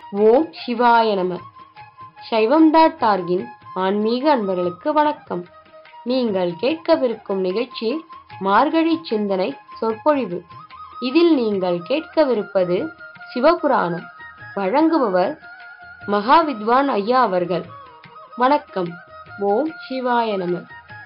ஓம் சிவாய நம சைவம் டாட் டார்கின் ஆன்மீக அன்பர்களுக்கு வணக்கம் நீங்கள் கேட்கவிருக்கும் நிகழ்ச்சி மார்கழி சிந்தனை சொற்பொழிவு இதில் நீங்கள் கேட்கவிருப்பது சிவபுராணம் வழங்குபவர் மகா வித்வான் ஐயா அவர்கள் வணக்கம் ஓம் சிவாய நம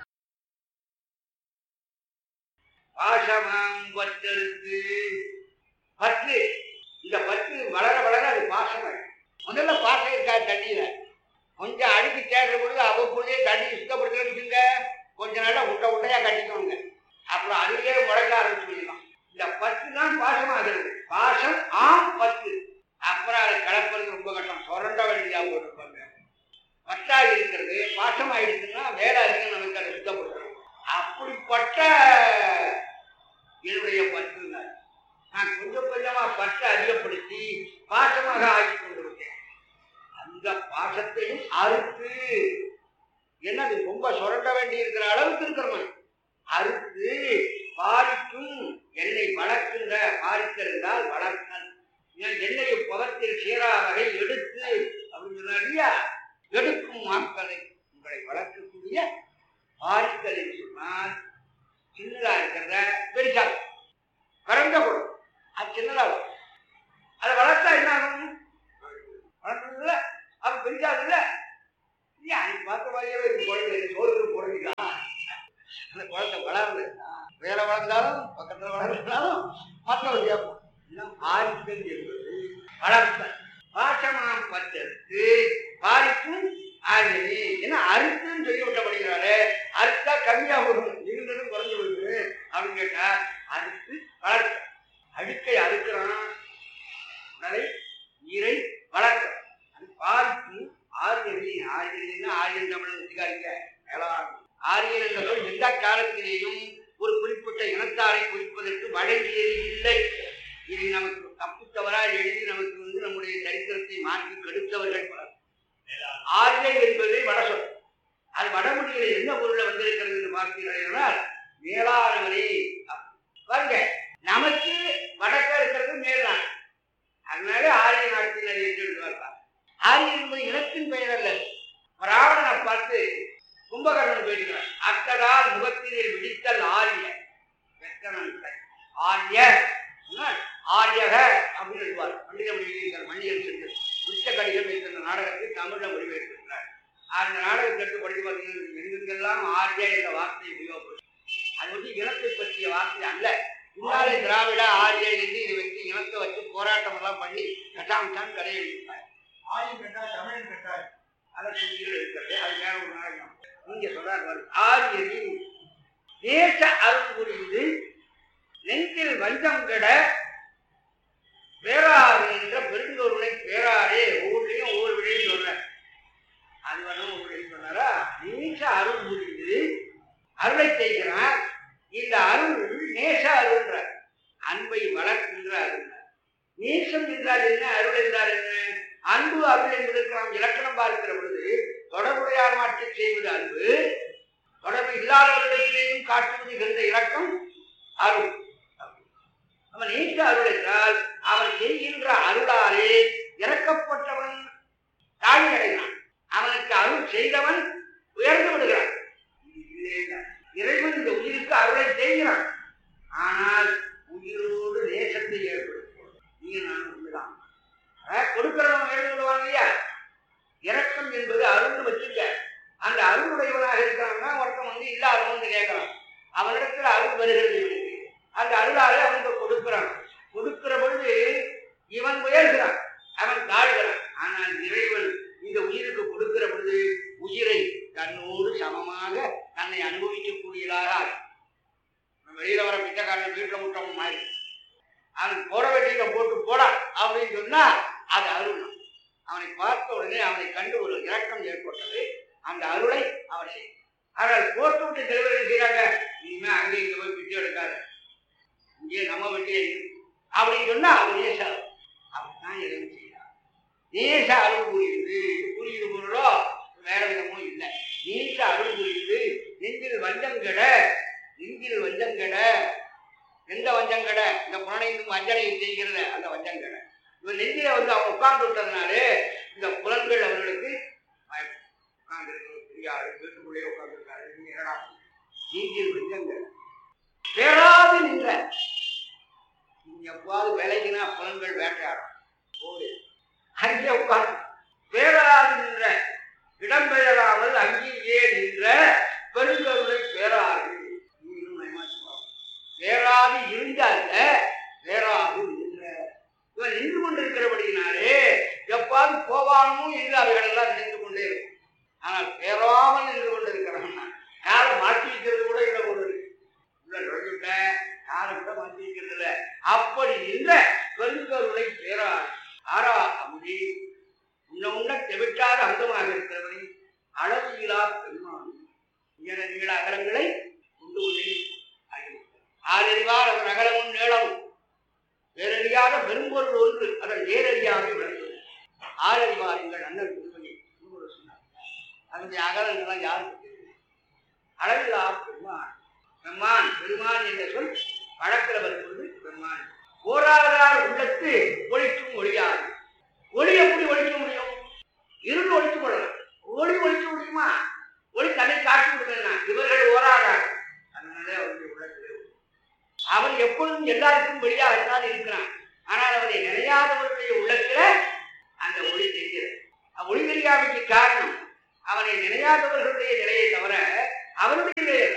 பாசமாம் பற்றருக்கு பற்று இந்த பற்று வளர வளர அது பாசமாயிடும் முதல்ல பாசம் இருக்கா தண்ணியில கொஞ்சம் அழுக்கு சேர்ற பொழுது அவ்வப்பொழுதே தண்ணி சுத்தப்படுத்துறதுங்க கொஞ்ச நாளா உட்டை உட்டையா கட்டிக்கோங்க அப்புறம் அதுலயே முளைக்க ஆரம்பிச்சுடலாம் இந்த பற்று தான் பாசமாகிறது பாசம் ஆம் பற்று அப்புறம் அதை கலப்புறது ரொம்ப கஷ்டம் சொரண்ட வேண்டியதா போட்டிருப்பாங்க பற்றா இருக்கிறது பாசமாயிடுச்சுன்னா வேலை அதிகம் நமக்கு அதை சுத்தப்படுத்தணும் அப்படிப்பட்ட என்னுடைய பற்று நான் கொஞ்சம் கொஞ்சமா பற்றை அதிகப்படுத்தி பாசமாக ஆக்கி கொண்டு விட்டேன் அந்த பாசத்தையும் அறுத்து என்னது ரொம்ப சுரண்ட வேண்டி இருக்கிற அளவுக்கு இருக்கிறவன் அறுத்து பாரிக்கும் என்னை வளர்க்கின்ற பாரித்தல் என்றால் வளர்த்தல் ஏன் எண்ணெயை புகத்தில் சீரா வகை எடுத்து அப்படின்னு சொன்னார் இல்லையா எடுக்கும் மாக்களை உங்களை வளர்க்கக்கூடிய பாரித்தல் என்று சொன்னால் சின்னதா இருக்கிறத பெருசா பிறந்த குடம் அது சின்னதா வரும் அதை வளர்த்தா என்ன ஆகும் வளர்த்ததுல அது பெருசாதுல்ல இல்லையா அன்னைக்கு பார்த்த மாதிரியே இருக்கு குழந்தை சோறு குழந்தைங்களா அந்த குழந்தை வளரல வேற வளர்ந்தாலும் பக்கத்துல வளர்ந்தாலும் மற்றவங்க கேட்போம் எல்லாம் பாரித்தல் என்பது வளர்த்தல் பாசமாம் பற்றற்கு பாரிக்கும் ஆகவே என்ன அறுத்துன்னு சொல்லி விட்டப்படுகிறாரு அறுத்தா கம்மியா வரும் இருந்ததும் குறைஞ்சு வருது அப்படின்னு கேட்டா அறுத்து வளர்க்க அடுக்கை அறுக்கிறான் உடலை நீரை வளர்க்க அது பார்த்து ஆரியனி ஆரியனா ஆரியன் தமிழ் வச்சுக்காதீங்க மேலாண் ஆரியன் என்ற சொல் எந்த காலத்திலேயும் ஒரு குறிப்பிட்ட இனத்தாரை குறிப்பதற்கு வழங்கியது இல்லை இது நமக்கு தப்பு தவறா எழுதி நமக்கு வந்து நம்முடைய சரித்திரத்தை மாற்றி கெடுத்தவர்கள் பலர் ஆரியன் என்பது வடசொல் அது வடமொழியில என்ன பொருள்ல வந்திருக்கிறது என்று பார்த்தீர்கள் மேலானவரே பாருங்க நமக்கு வடக்க இருக்கிறது மேல்நாடு அதனால ஆரிய நாட்டினர் என்று எழுதுவார்கள் ஆரியன் என்பது இனத்தின் பெயர் அல்ல ராவணனை பார்த்து கும்பகர்ணன் பேசுகிறார் அத்ததால் முகத்திலே விடித்தல் ஆரிய வெத்தனன் இல்லை. ஆரிய சொன்னால் ஆரியக அப்படின்னு எழுதுவார் பண்டித மொழியில் மன்னியன் சென்று உச்சக்கடிகள் என்கிற நாடகத்தை தமிழ்ல மொழிபெயர்த்திருக்கிறார் அந்த நாடகத்தை எடுத்து படித்து பார்த்தீங்கன்னா எங்கெங்கெல்லாம் ஆரிய என்ற வார்த்தை உபயோகப்படும் அது வந்து இனத்தை பற்றிய வார்த்தை அல்ல இன்னாலே திராவிட ஆரிய என்று இதை வச்சு இனத்தை வச்சு போராட்டம் எல்லாம் பண்ணி கட்டாமச்சான் கதை எழுதியிருப்பார் ஆயும் கட்டா தமிழன் கட்டார் அதற்கு உயிர் இருக்கிறது அது வேற ஒரு நாடகம் நீங்க சொல்றாரு ஆரியனின் தேச அருள் புரிந்து நெஞ்சில் வஞ்சம் கெட பேராறு என்ற பெருந்தொருளை பேராரே ஒவ்வொன்றையும் ஒவ்வொரு விடையும் சொல்றேன் அது வேணும் ஒரு விடையும் சொன்னாரா நீச அருள் புரிந்து அருளை செய்கிறார் இந்த அருள் நேச அருள்ன்ற அன்பை வளர்க்கின்ற அருள் நேசம் என்றால் என்ன அருள் என்றால் என்ன அன்பு அருள் என்பதற்கு நாம் இலக்கணம் பார்க்கிற பொழுது தொடர்புடையார் மாற்றி செய்வது அன்பு தொடர்பு இல்லாதவர்களிடத்திலேயும் காட்டுவது என்ற இலக்கம் அருள் அவன் நீண்ட அருள் என்றால் அவன் செய்கின்ற அருளாலே இறக்கப்பட்டவன் தாழ்மை அடைகிறான் அவனுக்கு அருள் செய்தவன் உயர்ந்து விடுகிறான் இறைவன் இந்த உயிருக்கு அருளை செய்கிறான் ஆனால் உயிரோடு நேசத்தை ஏற்படுத்தும் நீங்க நான் உண்மைதான் அஹ் கொடுக்கிறவன் உயர்ந்து விடுவாங்க இல்லையா இரக்கம் என்பது அருள்னு வச்சுக்க அந்த அருளுடையவனாக இருக்கிறான்னா ஒருத்தன் வந்து இல்லாதவன் வந்து கேட்கறான் அவனிடத்துல அருள் வருகிறது இவனுக்கு அந்த அருளாலே அவனுக்கு கொடுக்கிறான் கொடுக்கிற பொழுது இவன் உயர்கிறான் அவன் தாழ்கிறான் ஆனால் இறைவன் இந்த உயிருக்கு கொடுக்கிற பொழுது உயிரை தன்னோடு சமமாக தன்னை அனுபவிக்கக்கூடியதாக ஆகும். நம்ம வெளியில வர பிச்சைக்காரன் வீட்டுல முட்டவன் மாதிரி அவன் போட வேண்டியதை போட்டு போடா அப்படின்னு சொன்னா அது அருள் அவனை பார்த்த உடனே அவனை கண்டு ஒரு இரக்கம் ஏற்பட்டது அந்த அருளை அவர் செய்யும் ஆனால் போட்டு விட்டு தலைவர்கள் செய்யறாங்க இனிமே அங்கே இங்க போய் பிச்சை எடுக்காத இங்கே நம்ம வெட்டியே இரு. அப்படின்னு சொன்னா அவர் நேச அருள் அவர் தான் இறைவன் செய்கிறார் நேச அருள் புரியுது புரியுது பொருளோ வேற விதமோ இல்லை நீண்ட அருள் புரியுது நெஞ்சில் வஞ்சம் கெட நெஞ்சில் வஞ்சம் கெட எந்த வஞ்சம் கெட இந்த புலனையும் வஞ்சனையும் செய்கிறது அந்த வஞ்சம் கெட இவர் நெஞ்சில வந்து அவன் உட்கார்ந்து விட்டதுனாலே இந்த புலன்கள் அவர்களுக்கு உட்கார்ந்து பெரிய ஆளு வீட்டுக்குள்ளேயே உட்கார்ந்து இருக்காரு நீங்க என்னடா நீங்கில் வெங்கங்க பேராது நின்ற நீ எப்பாவது விலகினா புலன்கள் வேட்டையாடும் போது அங்கே உட்கார்ந்து பேராது நின்ற இடம்பெயராமல் அங்கேயே நின்ற பெருங்கருணை பேராது நீங்களும் நயமா சொல்லுவாங்க. பேராது இருந்தாங்க பேராது நின்ற இவன் நின்று கொண்டிருக்கிறபடியினாலே எப்பாவது போவானோ என்று அவைகள் எல்லாம் நினைத்து கொண்டே இருக்கும் ஆனால் பேராமல் நின்று கொண்டிருக்கிறான் காலை மாற்றி வைக்கிறது கூட இல்லை ஒரு உள்ள நுழைஞ்சுட்டேன் காலை கூட மாற்றி வைக்கிறது இல்லை அப்படி நின்ற பெருங்கருணை பேராது ஆறா அமுதி உன்ன உன்ன தெவிட்டாத அந்தமாக இருக்கிறவனை அளவு இலா பெருமான் உயர நீள அகலங்களை உண்டு உன்னை அறிவித்தார். ஆறறிவார் அவன் அகலமும் நீளமும் வேறறியாத பெரும்பொருள் ஒன்று அதன் நேரடியாக விளங்குவது ஆறறிவார் எங்கள் அண்ணன் திருமணி சொன்னார் அதனுடைய அகலங்கள்லாம் யாருக்கு தெரியும் அளவிலா பெருமான் பெருமான் பெருமான் என்ற சொல் வழக்கில் வருவது பெருமான் போராதார் உள்ளத்து ஒழிக்கும் ஒழியாது ஒளி எப்படி ஒழிக்க முடியும் இருள் ஒழித்து கொள்ளலாம் ஒளி ஒழிக்க முடியுமா ஒளி தன்னை காட்டி விடுவேன்னா இவர்கள் ஓராதார் அதனால அவருடைய உள்ளத்திலே ஒளி. அவன் எப்பொழுதும் எல்லாருக்கும் வெளியாகத்தான் இருக்கிறான் ஆனால் அவனை நினையாதவர்களுடைய உள்ளத்துல அந்த ஒளி தெரிகிறது அவ்வ- ஒளி தெரியாமைக்கு காரணம் அவனை நினையாதவர்களுடைய நிலையை தவிர அவனுடைய நிலை அல்ல.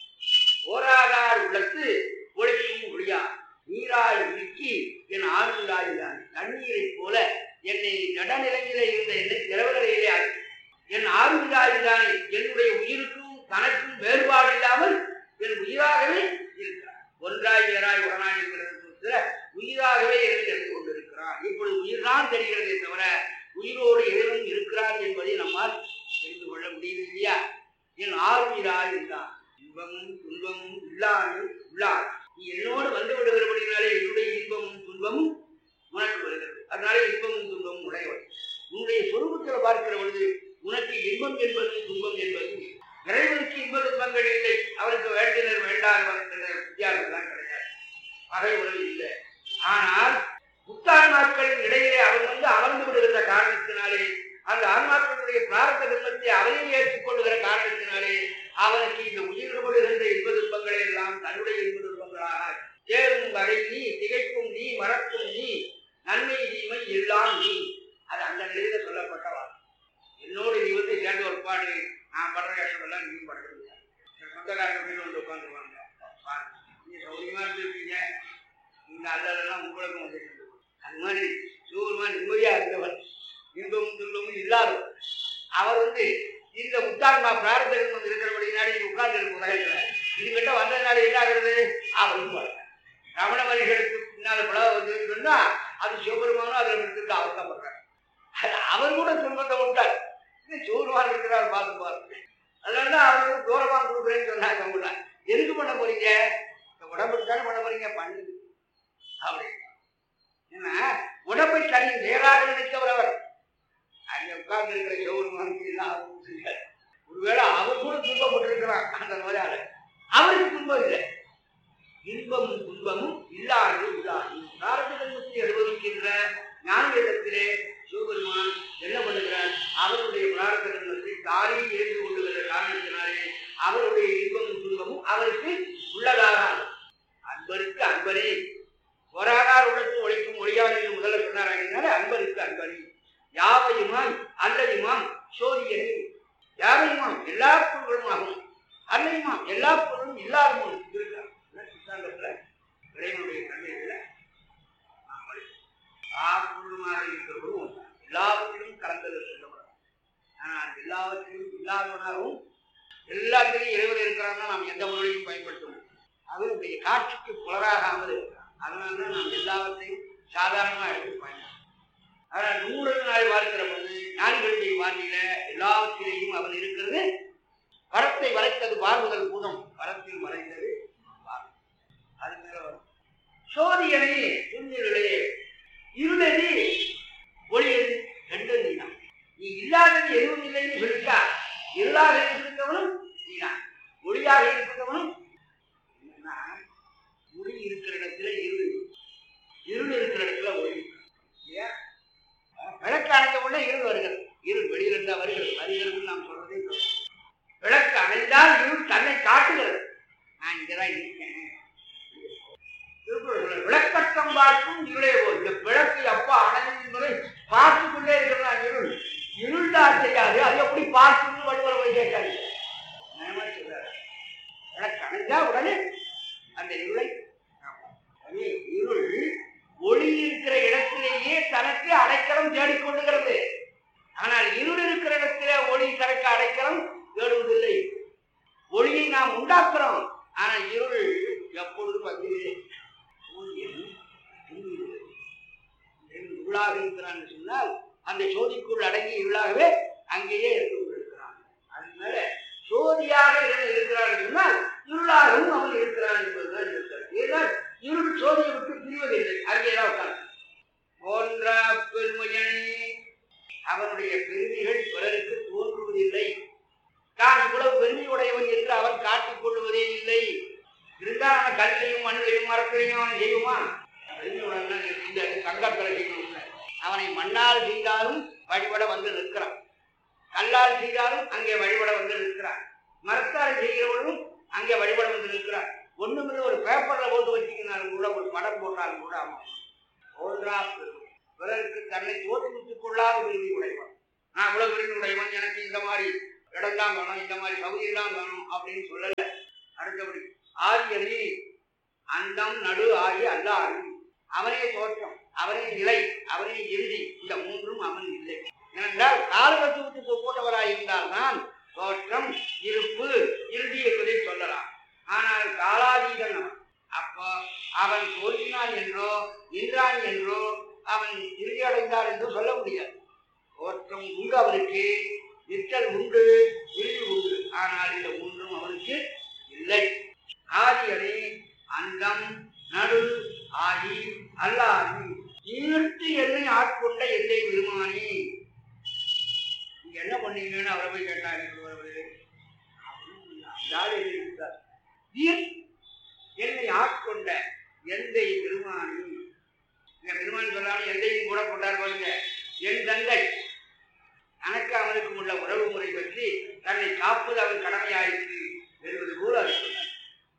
ஓராதார் உள்ளத்து ஒழிக்கும் ஒளியா நீராய் உருக்கி என் ஆறுள்ளாயில்தான் தண்ணீரைப் போல என்னை நடுநிலையிலே இருந்த என்னை திரவ நிலையிலே ஆக்கி என் ஆறுள்ளாயில்தான் என்னுடைய உயிருக்கும் தனக்கும் வேறுபாடு இல்லாமல் என் உயிராகவே இருக்கிறார் ஒன்றாய் வேறாய் உடனாய் இருக்கிறது சொல்கிற உயிராகவே இருந்து இருந்து கொண்டிருக்கிறார் இப்பொழுது உயிர்தான் தெரிகிறதே தவிர உயிரோடு இறைவன் இருக்கிறார் என்பதை நம்மால் தெரிந்து கொள்ள முடியுது இல்லையா என் ஆறுயிராய் இருந்தான் இன்பமும் துன்பமும் இல்லாமல் உள்ளார் நீ என்னோடு வந்து விடுகிறபடினாலே என்னுடைய இன்பமும் துன்பமும் உனக்கு வருகிறது அதனாலே இன்பமும் துன்பமும் உடையவன் உன்னுடைய சொரூபத்தில் பார்க்கிற பொழுது உனக்கு இன்பம் என்பது துன்பம் என்பது இறைவனுக்கு இன்ப துன்பங்கள் இல்லை அவருக்கு வேண்டினர் வேண்டாதவர் என்ற வித்தியாசம் தான் கிடையாது பகை உறவு இல்லை ஆனால் புத்தான்மாக்களின் இடையிலே அவன் வந்து அமர்ந்து விடுகின்ற காரணத்தினாலே அந்த ஆன்மாக்களுடைய பிரார்த்த தர்மத்தை அவனே ஏற்றுக்கொள்ளுகிற காரணத்தினாலே அவனுக்கு இந்த உயிர்படுகின்ற இன்ப துன்பங்களை எல்லாம் தன்னுடைய இன்ப துன்பங்களாக தேரும் வரை நீ திகைக்கும் நீ மறக்கும் நீ நன்மை தீமை எல்லாம் நீ அது அந்த நிலையில சொல்லப்பட்ட வார்த்தை என்னோடு நீ வந்து சேர்ந்து ஒரு பாடு நான் படுற கஷ்டம் எல்லாம் நீ படுறது சொந்தக்காரங்க வீடு வந்து உட்காந்துருவாங்க நீங்க சௌரியமா இருந்திருக்கீங்க இந்த அல்லலாம் உங்களுக்கும் வந்து அது மாதிரி சூரியமா நிம்மதியா இருந்தவர் இன்பமும் துன்பமும் இல்லாதவர் அவர் வந்து இந்த உத்தான்மா பிரார்த்தனை வந்து இருக்கிறபடினாலே இது உட்கார்ந்து இருக்கும் உலகத்துல இதுகிட்ட வந்ததுனால என்ன ஆகுறது அவரும் வரல. ரமண மனிதர்களுக்கு பின்னால பிளவு வந்து சொன்னா அது சிவபெருமானும் அதுல இருக்கிறது அவஸ்தப்படுறார் அது அவர் கூட துன்பத்தை விட்டார் இது சிவபெருமான் இருக்கிறார் பார்த்து பாருங்க அதனால தான் அவர் வந்து தூரமா கொடுக்குறேன்னு சொன்னாங்க அவங்கள எதுக்கு பண்ண போறீங்க இந்த உடம்புக்கு தானே பண்ண போறீங்க பண்ணு அப்படி ஏன்னா உடம்பை தனி நேராக நினைத்தவர் அவர் அங்க உட்கார்ந்து இருக்கிற சிவபெருமானுக்கு எல்லாம் அவருக்கு தெரியாது. ஒருவேளை அவர் கூட துன்பப்பட்டிருக்கிறார் அந்த நோயாளர் அவருக்கு துன்பம் இல்லை இன்பமும் துன்பமும் இல்லாது இல்லாது பிராரதத்தை அனுபவிக்கின்ற ஞானிகளிடத்திலே சிவபெருமான் என்ன பண்ணுகிறார் அவருடைய பிரார்த்த தர்மத்தை தானே ஏற்று கொள்ளுகிற காரணத்தினாலே அவருடைய இன்பமும் துன்பமும் அவருக்கு உள்ளதாக ஆகும். அன்பருக்கு அன்பரே ஒராகார் உள்ளத்து ஒழிக்கும் ஒழியாது என்று முதல்ல சொன்னார் அன்பருக்கு அன்பரே யாவையுமாய் அல்லையுமாம் சோதியனே யாவையுமாம் எல்லா பொருள்களுமாகும் அல்லையுமாம் எல்லா பொருளும் இல்லாதமும் இருக்கிறார் சித்தாந்தத்துல இறைவனுடைய தன்மையில நாம் படிக்கிறோம். எல்லா பொருளுமாக இருக்கிறவரும் ஒன்றார். எல்லாவற்றிலும் கலந்தது சொல்லப்படும் ஆனால் அந்த எல்லாவற்றிலும் இல்லாதவனாகவும் எல்லாத்திலையும் இறைவன் இருக்கிறான்னா நாம் எந்த பொருளையும் பயன்படுத்த முடியும் அவருடைய காட்சிக்கு புலராகாமல் இருக்கிறார் அதனால தான் நாம் எல்லாவற்றையும் சாதாரணமாக எடுத்து பயன்படுத்தணும் ஆனால் நூறு நாள் பார்க்கிற பொழுது ஞானிகளுடைய வாழ்க்கையில எல்லாவற்றிலேயும் அவன் இருக்கிறது வரத்தை வளைத்தது பார்முதல் பூதம் வரத்தில் மறைந்தது பார்வை. அது மேல வரும் சோதியனை துணிலே இருளது ஒளியது ரெண்டு நீதான் நீ இல்லாதது எதுவும் இல்லைன்னு சொல்லிட்டா இருளாக இருக்கின்றவனும் நீதான் ஒளியாக இருக்கின்றவனும் என்னன்னா ஒளி இருக்கிற இடத்துல இருள் இருள் இருக்கிற இடத்துல ஒளி ஏன் உடனே இருள் வருகிறது இருள் வெளியில இருந்தா வருகிறது வருகிறது நாம் சொல்றதே தவறு. விளக்கு அணைந்தால் இருள் தன்னை காட்டுகிறது நான் இங்கதான் இருக்கேன் திருக்குறள் சொல்லுது, விளக்கட்டம் பார்க்கும் இருளே போல் இந்த விளக்கு அப்பா அணையும் என்பதை பார்த்து கொண்டே இருக்கிறான் இருள் இருள் தான் செய்யாது அது எப்படி பார்க்கணும்னு வள்ளுவர் போய் கேட்டாங்க நியாயமா சொல்றாரு. விளக்கு அணைஞ்சா உடனே அந்த இருளை அது இருள் ஒளி இருக்கிற இடத்திலேயே தனக்கு அடைக்கலம் தேடிக்கொண்டுகிறது ஆனால் இருள் இருக்கிற இடத்திலே ஒளி தனக்கு அடைக்கலம் தேடுவதில்லை ஒளியை நாம் உண்டாக்குறோம் ஆனால் இருள் எப்பொழுதும் அங்கே சூரியன் தூங்குகிறது. இருள் இருளாக இருக்கிறான் என்று சொன்னால் அந்த சோதிக்குள் அடங்கி இருளாகவே அங்கேயே இருந்து கொண்டிருக்கிறான் அதனால சோதியாக இறைவன் இருக்கிறான் என்று சொன்னால் இருளாகவும் அவன் இருக்கிறான் என்பதுதான் இருக்கிறது ஏனால் இருள் சோதியை விட்டு பிரிவதில்லை அங்கேதான் உட்கார்ந்து போன்ற பெருமையனே அவனுடைய பெருமைகள் பிறருக்கு தோன்றுவதில்லை தான் இவ்வளவு பெருமை உடையவன் என்று அவன் காட்டிக் கொள்வதே இல்லை இருந்தால் அவன் கல்லையும் மண்ணையும் மரத்திலையும் அவன் செய்யுமா பெருமையுடன் இந்த தங்கத்தில் செய்யணும் அவனை மண்ணால் செய்தாலும் வழிபட வந்து நிற்கிறான் கல்லால் செய்தாலும் அங்கே வழிபட வந்து நிற்கிறான் மரத்தால் செய்கிறவனும் அங்கே வழிபட வந்து நிற்கிறான் ஒண்ணுமில்ல ஒரு பேப்பர்ல போட்டு வச்சுக்கினாலும் கூட ஒரு படம் போட்டாலும் கூட அவன் ஒன்றா பெருமை. பிறருக்கு தன்னை தோற்றுவித்துக் கொள்ளாத விரும்பி உடையவன் நான் இவ்வளவு விரும்பி உடையவன் எனக்கு இந்த மாதிரி இடம் தான் வேணும் இந்த மாதிரி சௌகரி தான் வேணும் அப்படின்னு சொல்லல அடுத்தபடி ஆரியனே அந்தம் நடு ஆகி அல்ல ஆகி அவனே தோற்றம் அவனே நிலை அவனே இறுதி இந்த மூன்றும் அவன் இல்லை ஏனென்றால் காலகத்துவத்துக்கு போட்டவராய் இருந்தால்தான் தோற்றம் இருப்பு இறுதி என்பதை சொல்லலாம் ஆனால் காலாதீதன் அவன் அப்போ அவன் தோன்றினான் என்றோ நின்றான் என்றோ அவன் இறுதி அடைந்தான் என்றோ சொல்ல முடியாது தோற்றம் உண்டு அவனுக்கு நிற்றல் உண்டு இறுதி உண்டு ஆனால் இந்த மூன்றும் அவனுக்கு இல்லை ஆதியனே அந்தம் நடு ஆகி அல்லாதி ஈர்த்து என்னை ஆட்கொண்ட எல்லை விருமானி நீங்க என்ன பண்ணீங்கன்னு அவரை போய் கேட்டாங்க அவரு. அந்த ஆள் எழுதியிருந்தார். ஈர் என்னை ஆட்கொண்ட எந்தை பெருமானி இந்த பெருமான் சொல்லாம எந்தையும் கூட கொண்டார் பாருங்க என் தந்தை தனக்கு அவனுக்கும் உள்ள உறவு முறை பற்றி தன்னை காப்பது அவன் கடமையாயிற்று என்பது போல அவர் சொன்னார்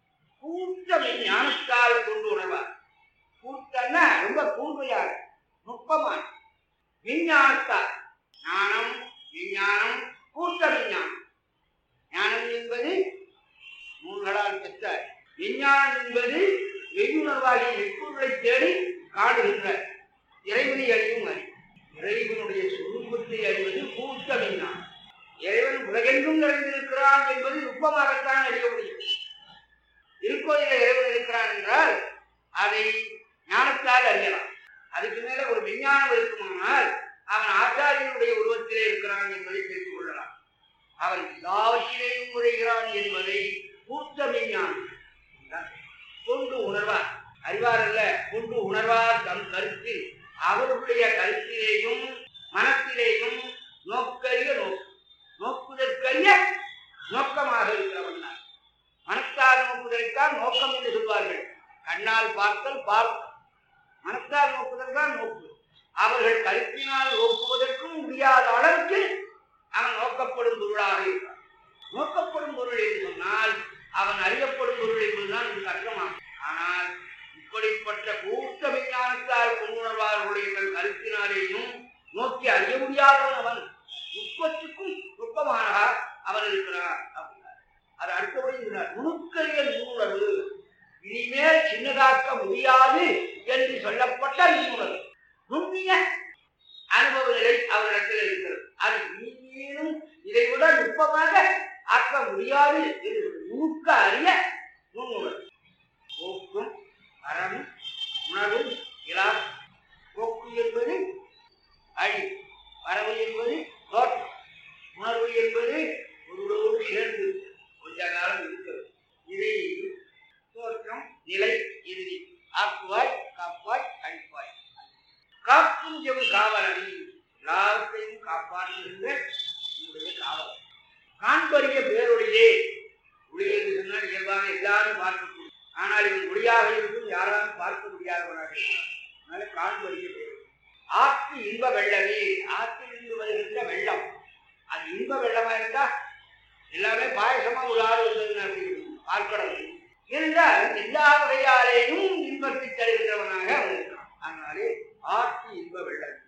கூட்டமை ஞானத்தால் கொண்டு உணர்வார் கூட்டம்னா ரொம்ப கூர்மையாக நுட்பமான விஞ்ஞானத்தால் ஞானம் விஞ்ஞானம் கூட்ட விஞ்ஞானம் ஞானம் என்பது நூல்களால் பெற்ற விஞ்ஞானம் என்பது வெகுணர்வாகிய நெற்பொருளை தேடி காடுகின்ற இறைவனை அறிவும் அறிவு இறைவனுடைய சுரூபத்தை அறிவது கூட்ட விஞ்ஞானம் இறைவன் உலகெங்கும் நிறைந்திருக்கிறான் என்பது நுட்பமாகத்தான் அறிய முடியும் திருக்கோயில இறைவன் இருக்கிறான் என்றால் அதை ஞானத்தால் அறியலாம் அதுக்கு மேல ஒரு விஞ்ஞானம் இருக்குமானால் அவன் ஆச்சாரியனுடைய உருவத்திலே இருக்கிறான் என்பதை தெரிந்து கொள்ளலாம் அவன் எல்லாவற்றிலேயும் உரைகிறான் என்பதை கூட்ட விஞ்ஞானம் கொண்டு உணர்வார் அறிவார் அல்ல கொண்டு உணர்வார் தம் கருத்து அவருடைய கருத்திலேயும் மனத்திலேயும் நோக்கரிய நோக்கு நோக்குதற்கரிய நோக்கமாக இருக்கிறவன் தான் மனத்தால் நோக்குதலைத்தான் நோக்கம் என்று சொல்வார்கள் கண்ணால் பார்த்தல் பார்க்க மனத்தால் நோக்குதல் தான் நோக்கு அவர்கள் கருத்தினால் நோக்குவதற்கும் முடியாத அளவுக்கு அவன் நோக்கப்படும் பொருளாக இருக்கிறான் நோக்கப்படும் பொருள் என்று சொன்னால் அவன் அறியப்படும் பொருள் என்பதுதான் இதுக்கு அர்த்தமாகும் ஆனால் இப்படிப்பட்ட கூட்ட விஞ்ஞானத்தால் கொண்டுணர்வார்களுடைய தன் கருத்தினாலேயும் நோக்கி அறிய முடியாதவன் அவன் நுட்பத்துக்கும் நுட்பமானவா அவன் இருக்கிறான் அப்படின்னார் அது அடுத்தபடி சொன்னார் நுணுக்கரிய நூலரு இனிமேல் சின்னதாக்க முடியாது என்று சொல்லப்பட்ட நூலரு நுண்ணிய அனுபவ நிலை அவரிடத்தில் இருக்கிறது அது இனிமேலும் இதை விட நுட்பமாக ஆக்க முடியாது என்று நுணுக்க அறிய நுண்ணுணர் போக்கும் அறமும் உணர்வும் இலா போக்கு என்பது அழி வரவு என்பது தோற்றம் உணர்வு என்பது பொருளோடு சேர்ந்து கொஞ்ச காலம் இருக்கிறது இதை தோற்றம் நிலை இறுதி ஆக்குவாய் காப்பாய் அழிப்பாய் காக்கும் எம் காவலனி எல்லாவற்றையும் காப்பாற்றுகின்ற உன்னுடைய காவலன் காண்பறிய பேரொழியே ஒளி என்று சொன்னால் இயல்பாக எல்லாரும் பார்க்கக்கூடிய ஆனால் இவன் ஒளியாக இருந்தும் யாராலும் பார்க்க முடியாதவனாக இருக்கிறான். அதனால காண்பறிய பேரொழி ஆற்று இன்ப வெள்ளமே ஆற்றிலிருந்து வருகின்ற வெள்ளம் அது இன்ப வெள்ளமா இருந்தா எல்லாமே பாயசமா ஒரு ஆள் வந்தது பார்க்கடல் இருந்தால் எல்லா வகையாலேயும் இன்பத்தை தருகின்றவனாக அவன் இருக்கான் அதனாலே ஆட்சி இன்ப வெள்ளம்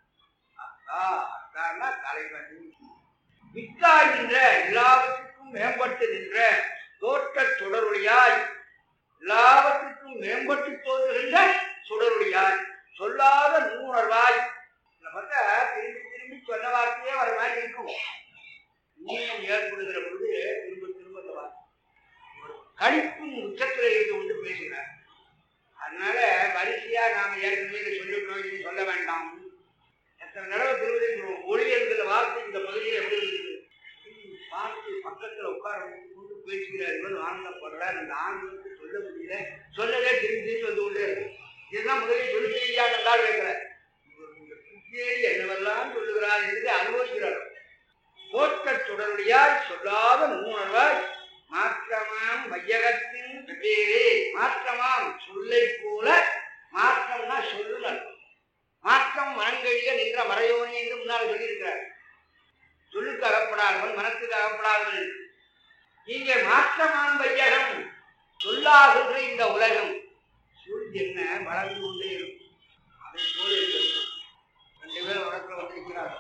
அத்தா அத்தான்னா தலைவன் மிக்காகின்ற எல்லாவற்றுக்கும் மேம்பட்டு நின்ற தோற்ற சுடருளியாய் எல்லாவற்றுக்கும் மேம்பட்டு தோன்றுகின்ற சுடருளியாய் சொல்லாத நூணர்வாய் இதை பார்த்தா திரும்பி திரும்பி சொன்ன வார்த்தையே வர மாதிரி இருக்கும் இன்னும் ஏற்படுகிற பொழுது திரும்ப திரும்ப அந்த வார்த்தை ஒரு கழிப்பின் உச்சத்தில் இருந்து கொண்டு பேசுகிறார் அதனால வரிசையா நாம ஏற்கனவே இதை சொல்லிட்டோம் இனி சொல்ல வேண்டாம் எத்தனை தடவை திருவதிக்கிறோம் ஒளி என்கிற வார்த்தை இந்த பகுதியில் எப்படி இருந்தது வார்த்தை பக்கத்துல உட்கார வைத்துக் கொண்டு பேசுகிறார்கள் ஆனந்தப்படுறார் அந்த ஆனந்தத்தை சொல்ல முடியல சொல்லவே திரும்பி திரும்பி வந்து கொண்டே இருக்கு இதுதான் முதலில் சொல்லி செய்யா என்றால் வைக்கிறார் சுற்றியேறி என்னவெல்லாம் சொல்லுகிறார் என்று அனுபவிக்கிறார் போற்ற சுடருடையாய் சொல்லாத நூணர்வாய் மாற்றமாம் வையகத்தின் வெவ்வேறே மாற்றமாம் சொல்லை போல மாற்றம்னா சொல்லுனர் மாற்றம் மனங்கழிய நின்ற மறையோனி என்று முன்னால் சொல்லியிருக்கிறார் சொல்லுக்கு அகப்படாதவன் மனத்துக்கு அகப்படாதவன் இங்கே மாற்றமாம் வையகம் சொல்லாகின்ற இந்த உலகம் சொல் என்ன வளர்ந்து கொண்டே இருக்கும் அதை போல இருக்கும் ரெண்டு பேரும் உடத்துல வந்திருக்கிறார்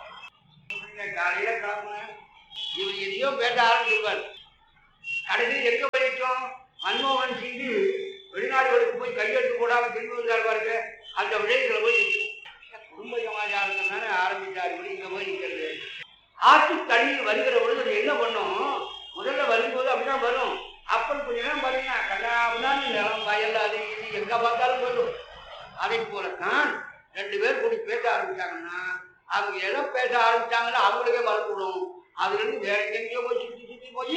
காலையில கிளம்புனேன் இவர் எதையோ பேச ஆரம்பிச்சிருவார் கடைசி எங்க போயிட்டோம் மன்மோகன் சிங்கு வெளிநாடுகளுக்கு போய் கையெழுத்து போடாம திரும்பி வந்தார் பாருங்க அந்த விடயத்துல போய் நிற்கும். குடும்ப சமாச்சாரத்தினால ஆரம்பிச்சார் இப்படி இங்க போய் நிற்கிறது ஆற்று தண்ணீர் வருகிற பொழுது அது என்ன பண்ணும் முதல்ல வரும்போது அப்படிதான் வரும் அப்புறம் கொஞ்ச நேரம் பாருங்க கண்ணாபுதான் நிலம் வயல் அது இது எங்க பார்த்தாலும் போயிடும் அதை போலத்தான் ரெண்டு பேர் கூடி பேச ஆரம்பிச்சாங்கன்னா அவங்க எதை பேச ஆரம்பிச்சாங்கன்னா அவங்களுக்கே மறந்துவிடும் அதுல இருந்து வேற எங்கேயோ போய் சுத்தி சுத்தி போய்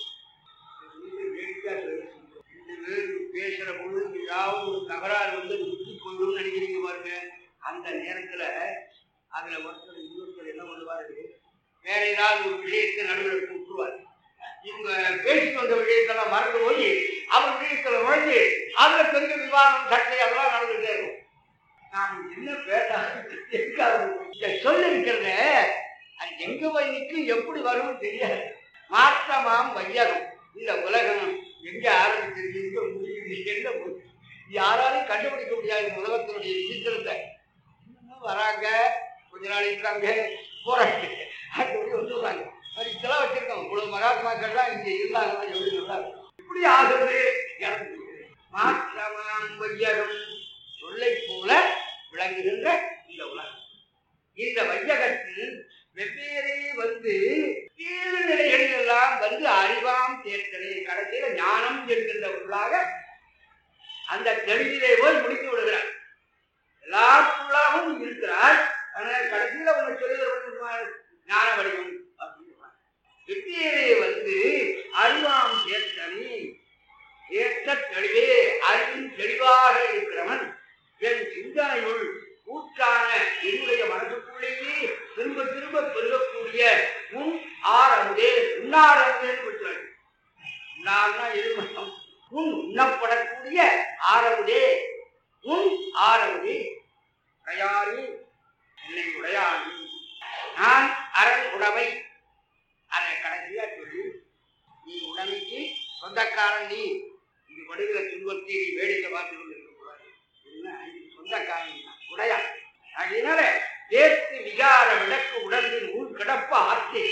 வேடிக்கையா பேசும். ரெண்டு பேர் பேசுற பொழுது ஏதாவது ஒரு தகராறு வந்து சுத்தி கொள்ளும் நினைக்கிறீங்க பாருங்க அந்த நேரத்துல அதுல ஒருத்தர் இன்னொருத்தர் என்ன பண்ணுவாரு வேற ஏதாவது ஒரு விஷயத்தை நடுவில் விட்டுருவார் இவங்க பேசிட்டு வந்த விஷயத்தெல்லாம் மறந்து போய் அவர் விஷயத்துல நுழைஞ்சு அதுல பெரிய விவாதம் சட்டை அதெல்லாம் நடந்துட்டே இருக்கும் நாம் என்ன பேச எங்க இந்த சொல் இருக்கிறத அது எங்க போய் நிற்கும் எப்படி வரும்னு தெரியாது மாற்றமாம் வையகம் இந்த உலகம் எங்க ஆரம்பிச்சது எங்க முடியுது என்ன போகுது யாராலையும் கண்டுபிடிக்க முடியாது இந்த உலகத்தினுடைய விசித்திரத்தை இன்னும் வராங்க கொஞ்ச நாள் இருக்காங்க போறாங்க அப்படி வந்துடுறாங்க அது இதெல்லாம் வச்சிருக்காங்க இவ்வளவு மகாத்மாக்கள்லாம் இங்க இருந்தாங்கன்னா எப்படி நல்லா இருக்கும். இப்படி ஆகுது இறந்து மாற்றமாம் வையகம் சொல்லை போல விளங்குகின்ற இந்த உலகம் இந்த வையகத்தில் வெவ்வேறே வந்து கீழ் நிலைகளில் எல்லாம் வந்து அறிவாம் சேர்த்தலே கடைசியில ஞானம் என்கின்ற பொருளாக அந்த தெளிவிலே போய் முடித்து விடுகிறார் எல்லாருக்குள்ளாகவும் இருக்கிறார் ஆனால் கடைசியில ஒன்று சொல்லுகிற ஞான வடிவம் அப்படின்னு சொல்றாங்க. வெவ்வேறே வந்து அறிவாம் சேர்த்தனி ஏற்ற தெளிவே அறிவின் தெளிவாக இருக்கிறவன் என் சிந்தனையுள் ஊற்றான என்னுடைய மனசுக்குள்ளேயே திரும்ப திரும்ப பெருகக்கூடிய உன் ஆரமுதே உண்ணாரமுதேன்னு கொடுத்தாரு உண்ணார்னா எதிர்மணம் உன் உண்ணப்படக்கூடிய ஆரமுதே உன் ஆரமுதே உடையானி என்னை உடையானி நான் அரண் உடைமை அதை கடைசியா சொல்லி நீ உடமைக்கு சொந்தக்காரன் நீ இது படுகிற துன்பத்தை நீ வேடிக்கை பார்த்து கொண்டு இருக்கக்கூடாது என்ன இது சொந்தக்காரன் தான். உடையா அதனால தேர்த்து விகார விளக்கு உடம்பின் உள் கிடப்ப ஆர்த்தி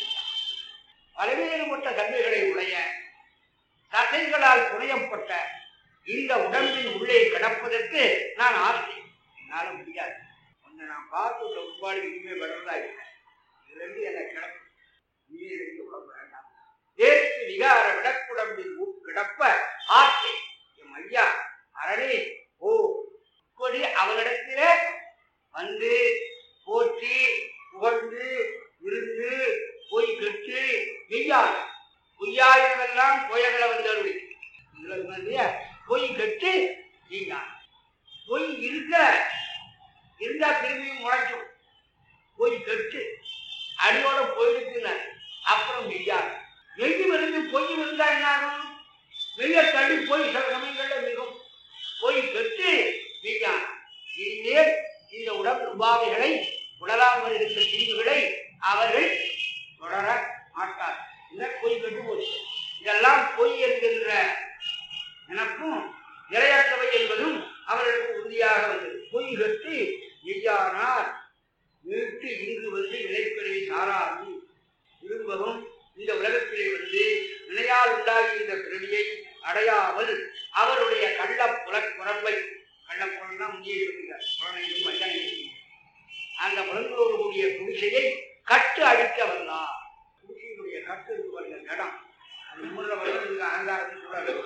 பல்வேறுபட்ட தன்மைகளை உடைய தசைகளால் புனையப்பட்ட இந்த உடம்பின் உள்ளே கிடப்பதற்கு நான் ஆசை என்னால முடியாது உன்னை நான் பார்த்து உள்ள உட்பாடு இனிமே வளர்ந்தா இல்லை இதுல இருந்து என்னை கிடப்பு இனிமே இருந்து உடம்பு வேண்டாம் தேர்த்து விகார விடக்குடம்பின் உள் கிடப்ப ஆசை என் ஐயா அரணே ஓ இப்படி அவனிடத்திலே வந்து போற்றி புகழ்ந்து இருந்து பொய் கெட்டு மெய்யாக பொய்யாயிரமெல்லாம் பொய்யகளை வந்தருளி இதுல சொன்னது இல்லையா? பொய் கெட்டு மெய்யாக பொய் இருக்க இருந்தா திரும்பியும் முளைக்கும் பொய் கெட்டு அடியோட போயிடுச்சுன்னு அப்புறம் மெய்யாக மெய்யும் இருந்து பொய்யும் இருந்தா என்ன ஆகும் மெய்ய தள்ளி போய் சில சமயங்கள்ல மிகும் பொய் கெட்டு மெய்யான இனிமேல் இந்த உடல் உபாதைகளை உடலால் வருகின்ற தீங்குகளை அவர்கள் தொடர மாட்டார் இந்த பொய் கட்டு போச்சு இதெல்லாம் பொய் என்கின்ற நினப்பும் நிலையற்றவை என்பதும் அவர்களுக்கு உறுதியாக வந்தது பொய் கட்டு மெய்யானார் மீட்டு இங்கு வந்து நிலைப்பெறை சாராது விரும்பவும் இந்த உலகத்திலே வந்து நிலையால் உண்டாகிய இந்த பிறவியை அடையாமல் அவருடைய கள்ள புல புறப்பை கள்ளப்புறம்னா முதியை சொல்கிறார் புலனையும் வஞ்சனையும் அந்த புலங்களோடு கூடிய குடிசையை கட்டு அழிக்க வந்தார் குடிசையினுடைய கட்டு இருப்பவர்கள் இடம் அது மூன்று வருடத்துக்கு அகங்காரத்தில் கூட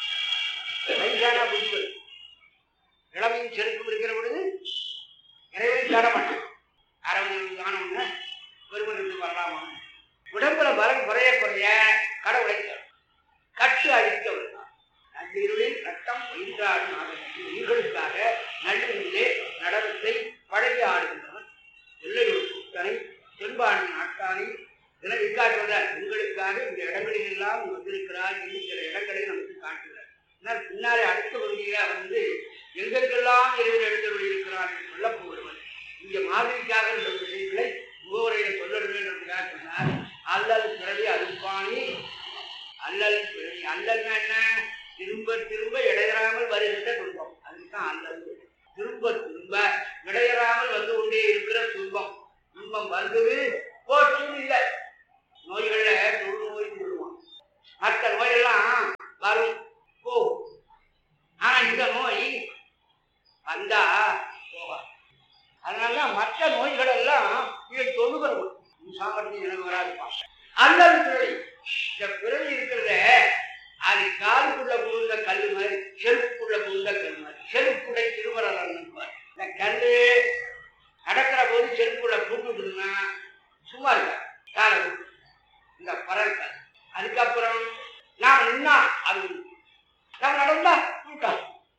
வயசான புதிவர் இளமையும் செருக்கும் இருக்கிற பொழுது நிறைவே தேட மாட்டேன் அறுபது காணோம்னா பெருமனுக்கு வரலாமா உடம்புல பலம் குறைய குறைய கடவுளை தேடும். கட்டு அழிக்க வருகிறார் நள்ளிருளில் ரத்தம் பயின்றாடும் நாகரிகம் உயிர்களுக்காக நள்ளிருளிலே நடனத்தை பழகி ஆடுகின்றவன் எல்லையூர் கூட்டனை தென்பாண்டி நாட்டானி என விக்காட்டுவதால் உங்களுக்காக இந்த இடங்களில் எல்லாம் நீ வந்திருக்கிறார் என்று சில இடங்களை நமக்கு காட்டுகிறார் ஆனால் பின்னாலே அடுத்த பகுதியில் அவர் வந்து எங்களுக்கெல்லாம் இறைவன் எழுந்தருள் இருக்கிறார் என்று சொல்லப் போகிறவன் இங்க மாதிரிக்காக இந்த விஷயங்களை முகவரையில சொல்லணுன்றதுக்காக சொன்னார் அல்லல் பிறவி அருப்பாணி அல்லல் பிறவி அல்லல்னா என்ன திரும்ப திரும்ப இடையறாமல் வருகின்ற துன்பம் அதுதான் அல்லல் திரும்ப திரும்ப இடையறாமல் வந்து கொண்டே இருக்கிற துன்பம் துன்பம் வந்தது போச்சுன்னு இல்லை நோய்கள்ல தொழு நோய்னு சொல்லுவான் மற்ற நோயெல்லாம் வரும் போகும் ஆனா இந்த நோய் வந்தா போகாது அதனால மற்ற நோய்கள் எல்லாம் இதை தொழுகிறோம் சாமர்த்தியம் எனக்கு வராதுப்பா அல்லது பிறவி இந்த பிறவி இருக்கிறத அது காலுக்குள்ள புகுந்த கல் மாதிரி செருப்புக்குள்ள புகுந்த கல் மாதிரி செருப்புடை திருவரல் இந்த கல்லு நடக்கிற போது செருப்புக்குள்ள பூண்டுட்டுதுன்னா சும்மா இருக்க காலை விட்டு. இந்த பறக்க அதுக்கப்புறம் நாம் நின்னா அது உண்டு. நாம் நடந்தா கூட்டா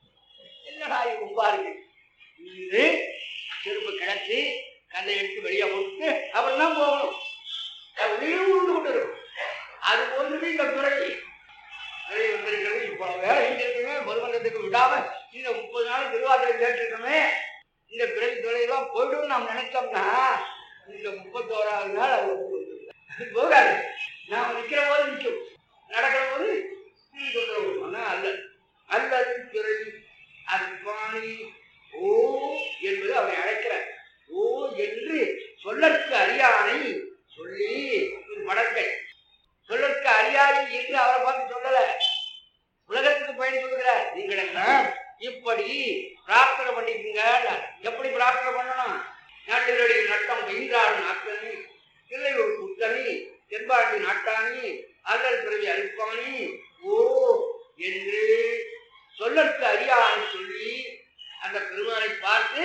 என்னடா இது உபாருக்கு இது செருப்பு கிடச்சி கல்லை எடுத்து வெளியே போட்டு அப்புறம் தான் போகணும் அது உயிரும் உண்டு கொண்டு இருக்கும் அது போன்றது இந்த பிறகு வெளியே வந்திருக்கிறது இப்போ வேலை செஞ்சிருக்கோமே மறுமன்றத்துக்கு விடாம இந்த முப்பது நாள் திருவாதிரை கேட்டிருக்கோமே இந்த பிறகு தொலைலாம் போய்டும் நாம் நினைச்சோம்னா இந்த முப்பத்தோராவது நாள் அது வந்து வந்துடும். அது போகாது நாம் நிற்கிற போது நிற்கும் நடக்கிற போது நீ சொல்றோம் ஆனால் அல்ல அல்லது பிறகு அது பாணி ஓ என்பது அவனை அழைக்கிறார் ஓ என்று சொல்லற்கு அறியானை சொல்லி ஒரு மடக்கை சொல்லற்கு அறியானை என்று அவரை பார்த்து சொல்லல உலகத்துக்கு பயன் சொல்லுகிறார் நீங்கள் எல்லாம் இப்படி பிரார்த்தனை பண்ணிக்கங்க எப்படி பிரார்த்தனை பண்ணணும் நாட்டினுடைய நட்டம் வெயின்றாடு நாட்டனி இல்லை ஒரு குத்தனி தென்பாண்டி நாட்டானி அல்லல் பிறவி அழிப்பானி ஓ என்று சொல்லற்கு அறியானை சொல்லி அந்த பெருமானை பார்த்து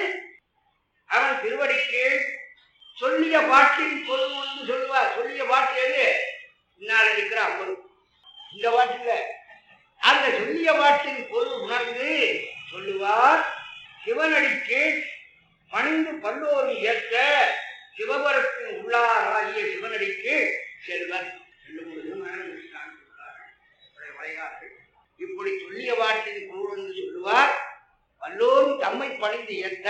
அவன் திருவடிக்கு சொல்லிய பாட்டின் பொருள் ஒன்று சொல்லுவார் சொல்லிய பாட்டு எது பின்னால் இருக்கிற அம்மன் இந்த பாட்டு இல்ல அந்த சொல்லிய பாட்டின் பொருள் உணர்ந்து சொல்லுவார் சிவனடிக்கு பணிந்து பல்லோரும் ஏற்ற சிவபரத்தின் உள்ளாராகிய சிவனடிக்கு செல்வர் ரெண்டு மூணு திருமணம் முடித்தாங்க வளைகார்கள் இப்படி சொல்லிய வாட்டின் பொருள் என்று சொல்லுவார் வல்லோரும் தம்மை பணிந்து ஏற்ற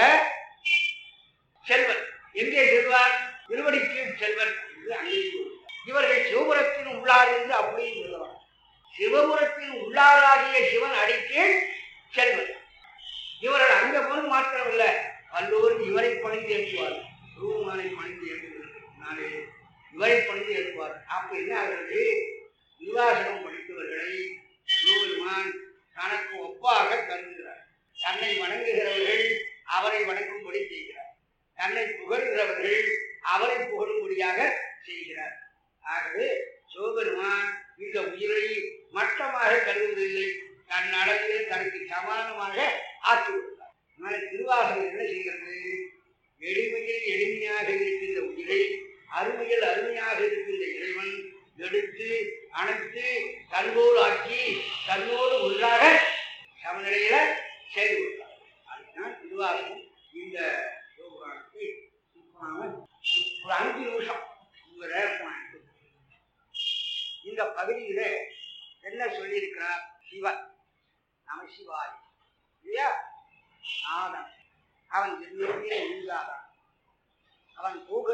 செல்வர் எங்கே செல்வார் திருவடிக்கு செல்வர் என்று அங்கே சொல்லுவார். இவர்கள் சிவபுரத்தின் உள்ளார் என்று அப்படியும் சொல்லுவார் சிவபுரத்தின் உள்ளாராகிய சிவன் அடிக்கு செல்வர் இவர்கள் அங்க போய் மாத்திரமில்லை வல்லோரும் இவரை பணிந்து ஏற்றுவார் ரூமானை பணிந்து ஏற்றுவார் இவரை பணிந்து ஏற்றுவார் அப்ப என்ன ஆகிறது நிர்வாசனம் படித்தவர்களை சிவபெருமான் தனக்கு ஒப்பாக கருதுகிறார் தன்னை வணங்குகிறவர்கள் அவரை வணங்கும்படி செய்கிறார் தன்னை புகழ்கிறவர்கள் அவரை புகழும்படியாக செய்கிறார் ஆகவே சிவபெருமான் இந்த உயிரை மட்டமாக கருதுவதில்லை தன் அளவில் தனக்கு சமானமாக ஆக்கி விடுகிறார் அதனால திருவாசகம் என்ன செய்கிறது எளிமையில் எளிமையாக இருக்கின்ற உயிரை அருமையில் அருமையாக இருக்கின்ற இறைவன் எடுத்து அணைத்து தன்போடு ஆக்கி தன்னோடு ஒன்றாக சமநிலையில செய்து கொடுத்தார் அதுதான் திருவாசகம் இந்த சிவபுராணத்தை இப்ப நாம ஒரு அஞ்சு நிமிஷம் உங்க ரேப்பம் இந்த பகுதியில என்ன சொல்லியிருக்கிறார் சிவன் நம சிவாய் இல்லையா ஆதம் அவன் எண்ணிலே இருந்தாதான்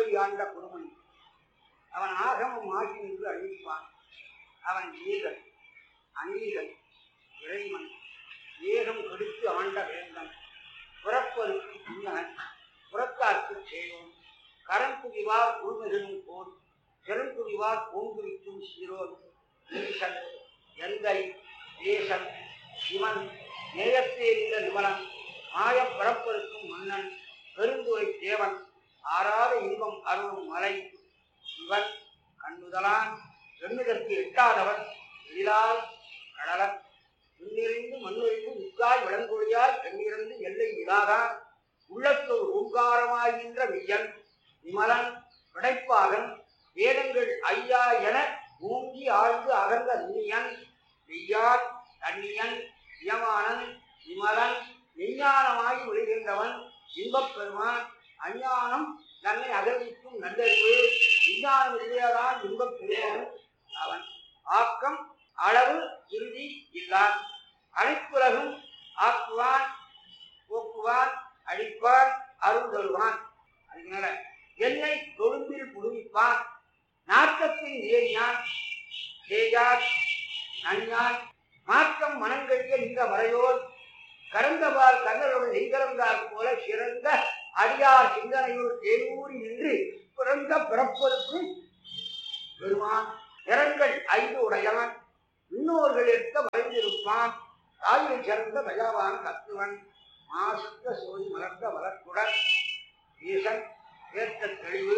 திருவடி ஆண்ட குருமணி அவன் ஆகமம் ஆகி நின்று அழிப்பான் அவன் ஏகன் அநீகன் இறைவன் ஏகம் கெடுத்து ஆண்ட வேந்தன் புறப்பருக்கு புன்னகன் புறத்தார்க்கு செய்வோம் கரங்குடிவார் உள்மிகளும் போல் பெருங்குடிவார் பூங்குவிக்கும் சீரோன் ஈசன் எந்தை தேசன் சிவன் நேயத்தேரிந்த நிமலன் மாயப் பரப்பருக்கும் மன்னன் பெருந்துரை தேவன் ஆறாத இன்பம் அருளும் மலை இவன் கண்ணுதலான் எண்ணுதற்கு எட்டாதவன் எழிலால் கடலன் விண்ணிறைந்து மண்ணிறைந்து முக்காய் விளங்கொழியாய் எண்ணிறந்து எல்லை இலாதான் உள்ளத்தோர் ஓங்காரமாகின்ற மெய்யன் விமலன் விடைப்பாகன் வேதங்கள் ஐயா என ஓங்கி ஆழ்ந்து அகன்ற நுண்ணியன் மெய்யான் கண்ணியன் யமானன் விமலன் விஞ்ஞானமாகி விழுகின்றவன் இன்பப் பெருமான் அஞ்ஞானம் தன்னை அகழ்விக்கும் நல்லறிவு விஞ்ஞானம் இல்லையதான் இன்பப் பெருமான் அவன் ஆக்கம் அளவு இறுதி இல்லான் அனைத்துலகும் ஆக்குவான் போக்குவான் அழிப்பான் அருள் தருவான் அதனால என்னை கொழும்பில் புதுவிப்பான் நாட்டத்தின் நேரியான் சேயான் நன்யான் மாற்றம் மனங்கழிய நின்ற மறையோர் கரந்தபால் கண்ணருடன் நெய்கலந்தார் போல சிறந்த அடியார் சிந்தனையோர் தேனூறி நின்று பிறந்த பிறப்பதற்கும் பெருமான் திறங்கள் ஐந்து உடையவன் இன்னோர்கள் எடுத்த மறைந்திருப்பான் தாயை சிறந்த தயாவான் கத்துவன் மாசுத்த சோதி மலர்ந்த மலர்க்குடன் ஈசன் ஏற்ற தெளிவு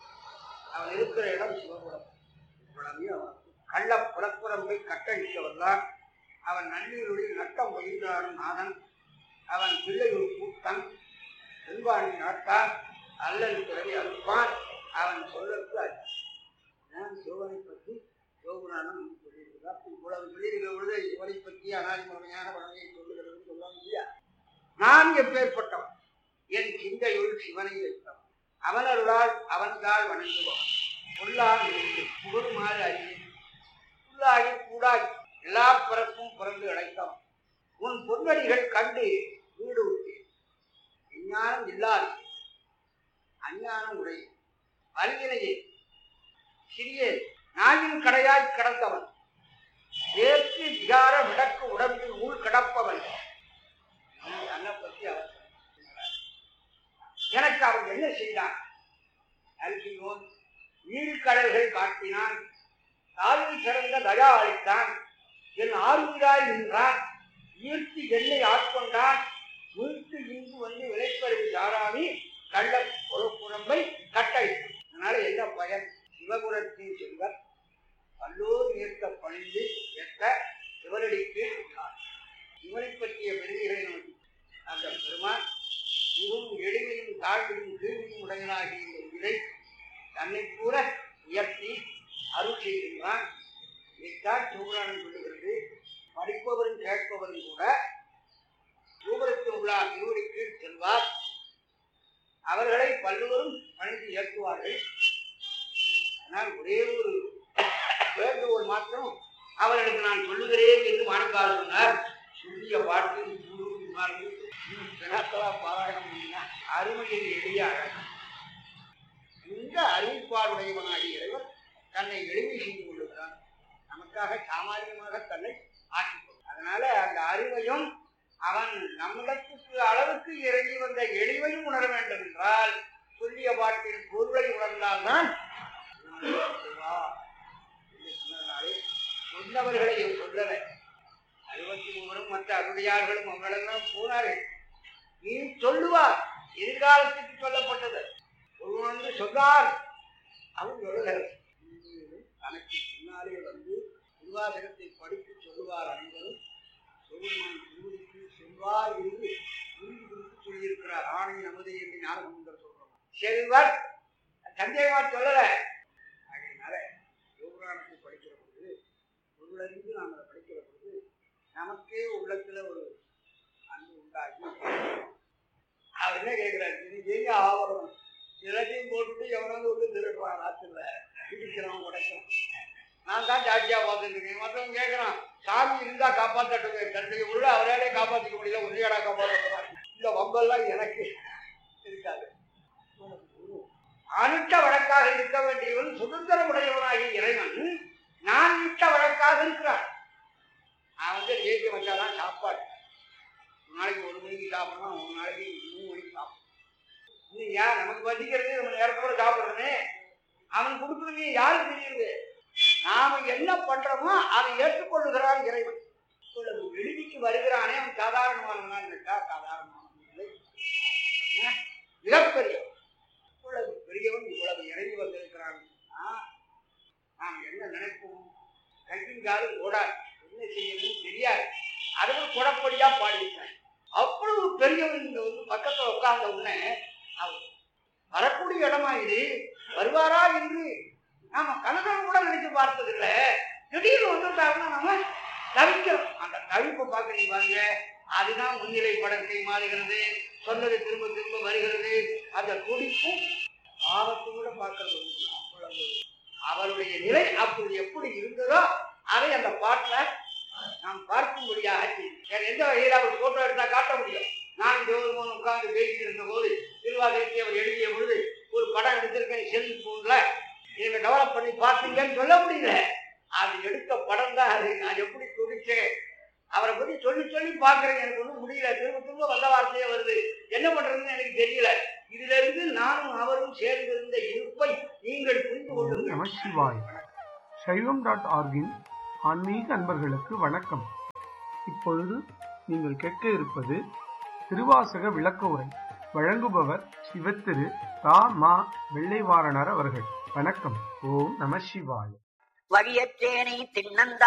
அவன் இருக்கிற இடம் சிவபுரம் இவ்வளவே அவன் கள்ள புறப்புறம்பை கட்டழிக்க வந்தான் அவன் நன்னீருளில் நட்டம் பயின்றாடும் நாதன் அவன் பிள்ளையுள் கூட்டன் செல்வாணி நாட்டான் அல்லல் பிறவி அறுப்பான் அவன் சொல்லற்கு அஞ்சான். நான் சிவனை பற்றி சிவபுராணம் சொல்லியிருக்கிறார் இவ்வளவு சொல்லியிருக்கிற பொழுது இவனை பற்றி அனாதிமுறையான பழமையை சொல்லுகிறது சொல்ல இல்லையா நான் எப்பேற்பட்டவன் என் சிந்தையுள் சிவனை வைத்தவன் அவனருளால் அவன்தாள் வணங்குபவன் பொல்லால் இருந்து புகழுமாறு அறியேன் புல்லாகி கூடாய் எல்லா பிறப்பும் பிறந்து அழைத்தவன் உன் பொன்னடிகள் கண்டு வீடு விட்டேன் விஞ்ஞானம் இல்லாது அஞ்ஞானம் உடைய அறிவினையே சிறிய நாயின் கடையாய் கிடந்தவன் ஏற்று விகார விடக்கு உடம்பில் உள் கிடப்பவன் தன்னை பற்றி அவர் சொல்கிறார். எனக்கு அவன் என்ன செய்தான் அல்கியோன் நீழ்கடல்கள் காட்டினான் தாயில் சிறந்த தயா அளித்தான் என் ஆர்வீராய் நின்றான் ஈர்த்து என்னை ஆட்கொண்டான் மீட்டு இங்கு வந்து விளைப்பறிவு சாராமி கள்ள புறம்பை கட்டை அதனால என்ன பயன் சிவபுரத்தின் செல்வர் பல்லோர் ஏற்க பணிந்து ஏற்க சிவனடிக்கு உள்ளார் இவனை பற்றிய பெருமைகளை நோக்கி அந்த பெருமான் மிகவும் எளிமையும் தாழ்மையும் கீழ்மையும் உடையனாகிய இந்த உயிரை தன்னை கூட உயர்த்தி அருள் செய்கின்றான் இதைத்தான் சிவபுராணம் சொல்லுகிறது படிப்பவரும் கேட்பவரும் கூட ரூபரத்தில் உள்ள திருவடிக்கு செல்வார் அவர்களை பல்லுவரும் பணிந்து ஏற்றுவார்கள் ஆனால் ஒரே ஒரு வேண்டுகோள் மாத்திரம் அவர்களுக்கு நான் சொல்லுகிறேன் என்று மாணிக்கால் சொன்னார் சொல்லிய பாட்டு குரு மறந்து பிணத்தலா பாராயணம் பண்ணினா அருமையில் எளிய அழகன் இந்த அறிவிப்பாடுடையவனாகிய இறைவன் தன்னை எளிமை செய்து கொள்ளுகிறான் நமக்காக சாமானியமாக தன்னை ஆக்கிக் கொள்ளும் அதனால அந்த அறிவையும் அவன் நம்மிடத்துக்கு அளவுக்கு இறங்கி வந்த எளிமையும் உணர வேண்டும் என்றால் சொல்லிய பாட்டின் பொருளை உணர்ந்தால்தான் வா என்று சொன்னதனாலே சொன்னவர்களை இவர் சொல்லலை அறுபத்தி மூவரும் மற்ற அருடையார்களும் அவங்களெல்லாம் போனார்கள் நீ சொல்லுவார் எதிர்காலத்துக்கு சொல்லப்பட்டது ஒருவன் வந்து சொன்னார் அவன் சொல்லலை தனக்கு பின்னாலே வந்து திருவாசகத்தை படித்து சொல்லுவார் அனைவரும் சொல்லுமான் திருவடிக்கு செல்வார் என்று உறுதி குறித்து சொல்லியிருக்கிறார் ஆணை நமது என்று ஞானசமுந்தர் சொல்றோம் செல்வர் சந்தேகமா சொல்லல அதனால யோகராணத்தை படிக்கிற பொழுது பொருளறிந்து நாம் அதை படிக்கிற பொழுது நமக்கே உள்ளத்துல ஒரு அன்பு உண்டாகி அவர் என்ன கேட்கிறாரு இது எங்க ஆவரணம் எல்லாத்தையும் போட்டுட்டு எவனாவது வந்து திருடுறான் ஆத்துல இடிக்கிறவன் உடைக்கிறான் நான் தான் ஜாக்கியா பார்த்துருக்கேன் மற்றவங்க கேட்கறான் சாமி இருந்தா காப்பாற்றட்டுங்க தன்னுடைய உள்ள அவராலே காப்பாற்றிக்க முடியல உன்னையாடா காப்பாற்ற இந்த வம்பெல்லாம் எனக்கு இருக்காது உனக்கு குரு அனுட்ட வழக்காக இருக்க வேண்டியவன் சுதந்திரம் உடையவனாகிய இறைவன் நான் இட்ட வழக்காக இருக்கிறான் நான் வந்து ஏற்றி வச்சாதான் சாப்பாடு ஒரு நாளைக்கு ஒரு மணிக்கு சாப்பிடணும் ஒரு நாளைக்கு மூணு மணிக்கு சாப்பிடணும் இது யார் நமக்கு வசிக்கிறது நம்ம நேரத்தோட சாப்பிடுறோமே அவன் கொடுக்குறது யாருக்கு தெரியுது நாம என்ன பண்றோமோ அதை ஏற்றுக்கொள்ளுகிறான் இறைவன் இவ்வளவு விடுதிக்கு வருகிறானே அவன் சாதாரணமானவனான்னு கேட்டா சாதாரணமானவன் இல்லை. என்ன? மிகப்பெரிய இவ்வளவு பெரியவன் இவ்வளவு இறங்கி வந்திருக்கிறான் நாம் என்ன நினைப்போம் கையும் காலும் ஓடாது என்ன செய்யணும்னு தெரியாது அதுவும் குடப்படியா பாடியிருக்கான் அவ்வளவு பெரியவன் இங்க வந்து பக்கத்துல உட்கார்ந்த உடனே அவர் வரக்கூடிய இடமா இது வருவாரா என்று நாம கனகம் கூட நினைச்சு பார்த்ததில்ல திடீர்னு வந்துட்டாருன்னா நாம தவிக்கிறோம் அந்த தவிப்பை பார்க்க பாருங்க அதுதான் முன்னிலை படத்தை மாறுகிறது சொன்னது திரும்ப திரும்ப வருகிறது அந்த துடிப்பும் ஆபத்து கூட பார்க்கறது உண்டு. அவ்வளவு அவருடைய நிலை அப்படி எப்படி இருந்ததோ அதை அந்த பாட்டுல நாம் பார்க்கும்படியாக செய்யும். வேற எந்த வகையில் அவர் போட்டோ எடுத்தா காட்ட முடியும் நான் ஜோதிமோகன் உட்கார்ந்து பேசிட்டு இருந்த போது திருவாதிரத்தை அவர் எழுதிய பொழுது ஒரு படம் எடுத்திருக்கேன் செல்போன்ல இதை டெவலப் பண்ணி பார்த்தீங்கன்னு சொல்ல முடியல அது எடுத்த படம் தான் அது நான் எப்படி துடிச்சேன் அவரை பத்தி சொல்லி சொல்லி பார்க்கறேன் எனக்கு ஒன்றும் முடியல திரும்ப திரும்ப வந்த வார்த்தையே வருது என்ன பண்றதுன்னு எனக்கு தெரியல இதுல இருந்து நானும் அவரும் சேர்ந்திருந்த இருப்பை நீங்கள் புரிந்து கொள்ளுங்கள் நமசிவாய் சைவம் டாட் ஆர்கின் ஆன்மீக அன்பர்களுக்கு வணக்கம் இப்பொழுது நீங்கள் கேட்க இருப்பது திருவாசக விளக்க உரை வழங்குபவர் சிவத்திரு ரா மா வெள்ளைவாரணர் அவர்கள் வணக்கம் ஓம் நம சிவாய வழியற்றேனை திண்ணந்த